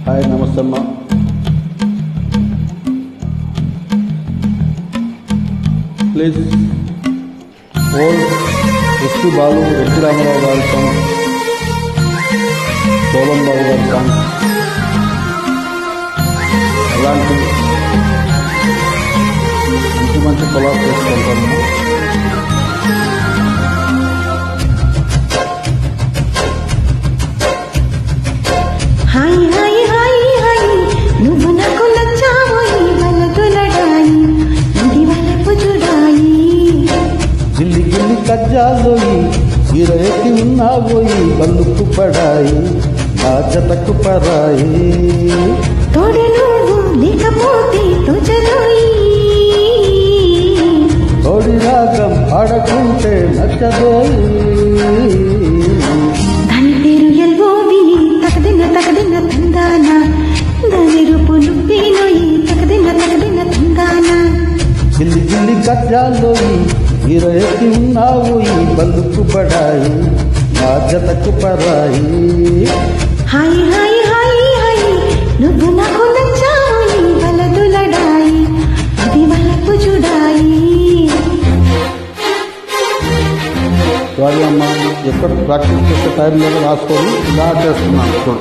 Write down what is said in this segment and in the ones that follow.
hi namaste అమ్మా please old SP Balu SP Rama Rao గారి song Shobhan బాబు గారి సాంగ్ అలాంటి మంచి మంచి కొలాబ్ చేసుకుంటాము హాయ్ హాయ్ హాయ్ హాయ్ నువ్వు నాకు నచ్చావోయి వలదులడాయి ఇది వలపు చూడాయి గిల్లి గిల్లి కజ్జాలోయి చీర ఎక్కి ఉన్నావోయి బల్లుకు పడాయి నా జతకు పరాయి తోడు నువ్వు లేకపోతే తోచలోయి తోడి రాగం ఆడకుంటే నచ్చదోయి దాని పేరు ఎల్బోవి తకదిన తకదిన తందాన దాని రూపు నువ్వేనోయి తకదిన తకదిన తందాన గిల్లి గిల్లి కజ్జాలోయి చీర ఎక్కి ఉన్నావోయి బల్లుకు పడాయి నా జతకు పరాయి హాయ్ హాయ్ హాయ్ హాయ్ నువ్వు నాకు నచ్చావోయి వలదులడాయి ఇది వలపు చూడాయి సారీ అమ్మా ఎక్కడ ప్రాక్టీస్ చేసే టైం మీద రాసుకొని ఇలా చేస్తున్నాను చూడు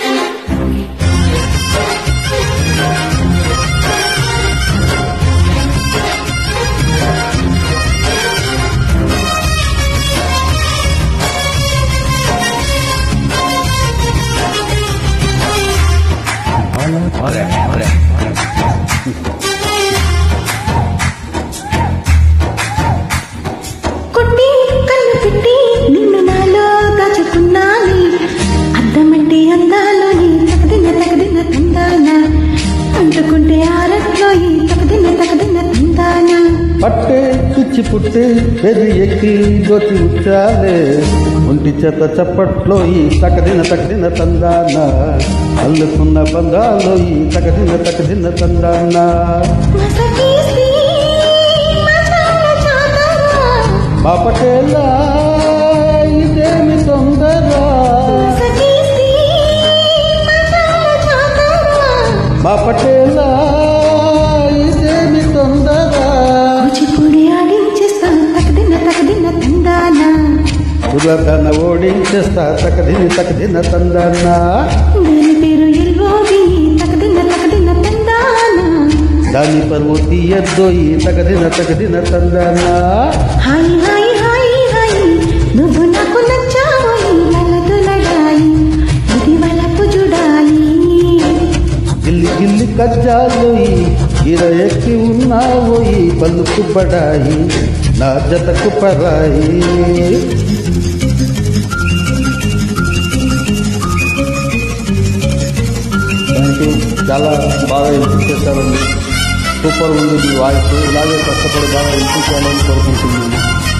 కొట్టి కన్ను పెట్టి నిన్ను నాలో దాచుకున్నాను అద్దమంటే అందాలోని తకదిన తకదిన తందాన అంటుకుంటే ఆరట్లోయి తకదిన తకదిన తందాన పట్టే పిచ్చి పుట్టే పెరి ఎక్కి దోచి ఉచ్చాలే ఒంటి చేత చప్పట్లో ఈ తకదిన తకదిన తందాన అల్లుకున్న బంధాలో ఈ తకదిన తకదిన తందాన మసకేసి మసాల చాదరా బాపటేలా ఇదేమి తొందర మసకేసి మసాల చాదరా బాపటేలా ఇదేమి తొందర కూచిపూడి ఆడించేస్తా తకదిన తకదిన తందాన సురధన ఓడించేస్తా తకదిని తకదిన తందాన దాని పేరు ఎల్బోవి తకదిన తకదిన తందాన దాని పరువు తీయద్దోయి తగదిన తగదిన తందాన హాయ్ హాయ్ హాయ్ హాయ్ నువ్వు నాకు నచ్చావోయి వలదులడాయి ఇది వలపు చూడాలి గిల్లి గిల్లి కజ్జాలోయి ఇర ఎక్కి ఉన్నావోయి పలుకు పడాయి నా జతకు పరాయి థ్యాంక్ యూ చాలా బాగా ఇంప్రూవ్ చేశారండి సూపర్ ఉంది మీ వాయిస్ ఇలాగే కష్టపడి బాగా ఇంప్రూవ్ చేయాలని కోరుకుంటున్నాను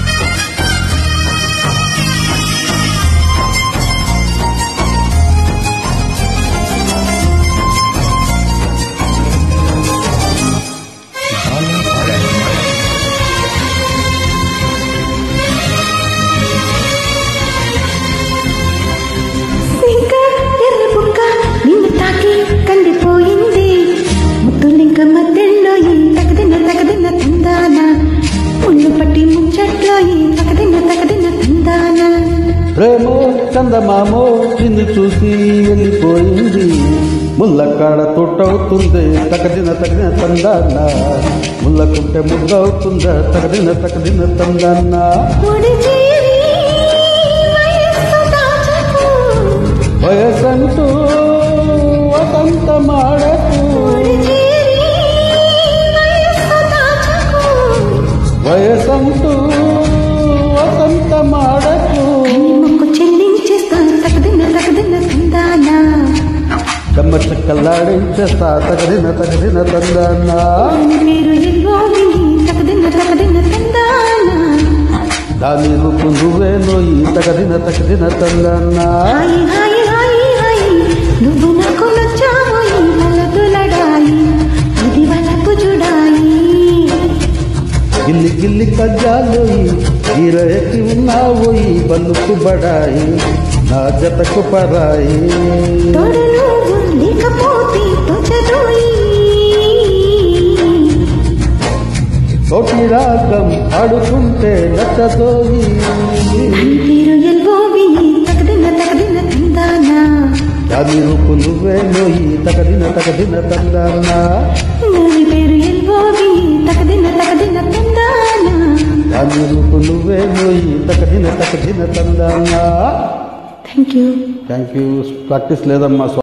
సింక ఎర్ర బుక్క నిన్ను తాకి కందిపోయింది ముత్తులింక మధ్యలో ఈ తకదిన తకదిన తందాన ముళ్ళు పట్టి ముంచట్లో ఈ తకదిన తకదిన తందాన ప్రేమో చందమామో నిన్ను చూసి వెళ్ళిపోయింది ముల్లకాడ తొట్టవుతుంది తకదిన తగిన తందాన్న ముల్లకుంటే ముద్దవుతుందా తకదిన తకదిన తందాన్న ముడి చేరి వయస్సు దాచకు వయసంటూ వసంత మాడకు ముడి చేరి వయస్సు దాచకు వయసంటూ వసంత మాడకు కని మొక్కు చెల్లించేస్తా తకదిన తకదిన తందాన చెమ్మ చెక్కలాడించేస్తా తగదిన తగదిన తందాన్న దాని పేరు ఎల్బోవి తకదిన తకదిన తందాన దాని రూపు నువ్వేనో ఈ తగదిన తగదిన తందాన్న హాయ్ హాయ్ హాయ్ హాయ్ నువ్వు నాకు నచ్చావోయి వలదులడాయి ఇది వలపు చూడాయి గిల్లి గిల్లి కజ్జాలోయి ఈర ఎక్కి ఉన్నావోయి బల్లుకు బడాయి నా జతకు పరాయి తోడు నువ్వు లేకపోతే తోచదోయి కోటి రాగం ఆడుకుంటే నచ్చదోయి దాని పేరు ఎల్బోవి తగదిన తగదిన తందానా దాని రూపు నువ్వే నోయి తగదిన తగదిన తందానా దాని పేరు ఎల్బోవి తగదిన తగదిన తందానా దాని రూపు నువ్వే నోయి తగదిన తగదిన తందానా thank you thank you practice లేదమ్మా